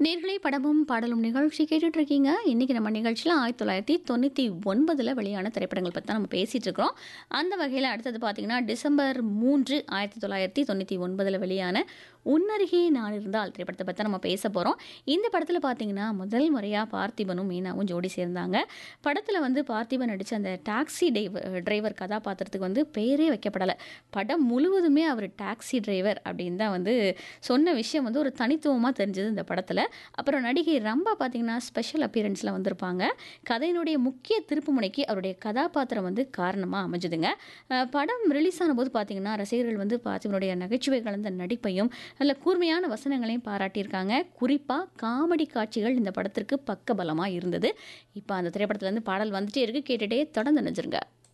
நேர்களே படமும் பாடலும் நிகழ்ச்சி கேட்டுட்டு இருக்கீங்க இன்னைக்கு நம்ம நிகழ்ச்சியில் ஆயிரத்தி தொள்ளாயிரத்தி தொண்ணூற்றி ஒன்பதில் வெளியான திரைப்படங்கள் பற்றி தான் நம்ம பேசிகிட்டு இருக்கிறோம் அந்த வகையில் அடுத்தது பார்த்தீங்கன்னா டிசம்பர் மூன்று ஆயிரத்தி தொள்ளாயிரத்தி தொண்ணூற்றி ஒன்பதில் வெளியான உன்னருகே நான் இருந்தால் திரைப்படத்தை பற்றி நம்ம பேச போகிறோம் இந்த படத்தில் பார்த்தீங்கன்னா முதல் முறையாக பார்த்திபனும் மீனாவும் ஜோடி சேர்ந்தாங்க படத்தில் வந்து பார்த்திபன் நடித்த அந்த டாக்ஸி டிரைவர் டிரைவர் கதாபாத்திரத்துக்கு வந்து பெயரே வைக்கப்படலை படம் முழுவதுமே அவர் டாக்ஸி டிரைவர் அப்படின்னு தான் வந்து சொன்ன விஷயம் வந்து ஒரு தனித்துவமாக தெரிஞ்சது இந்த படத்தில் அப்புறம் நடிகை ரம்பா பார்த்தீங்கன்னா ஸ்பெஷல் அப்பியரன்ஸில் வந்திருப்பாங்க கதையினுடைய முக்கிய திருப்புமுனைக்கு அவருடைய கதாபாத்திரம் வந்து காரணமாக அமைஞ்சுதுங்க அஹ் படம் ரிலீஸ் ஆனபோது பார்த்தீங்கன்னா ரசிகர்கள் வந்து பார்த்திபனுடைய நகைச்சுவை கலந்த நடிப்பையும் நல்ல கூர்மையான வசனங்களையும் பாராட்டியிருக்காங்க குறிப்பாக காமெடி காட்சிகள் இந்த படத்திற்கு பக்கபலமாக இருந்தது இப்போ அந்த திரைப்படத்துலேருந்து பாடல் வந்துட்டே இருக்கு கேட்டுட்டே தொடர்ந்து நினைச்சிருங்க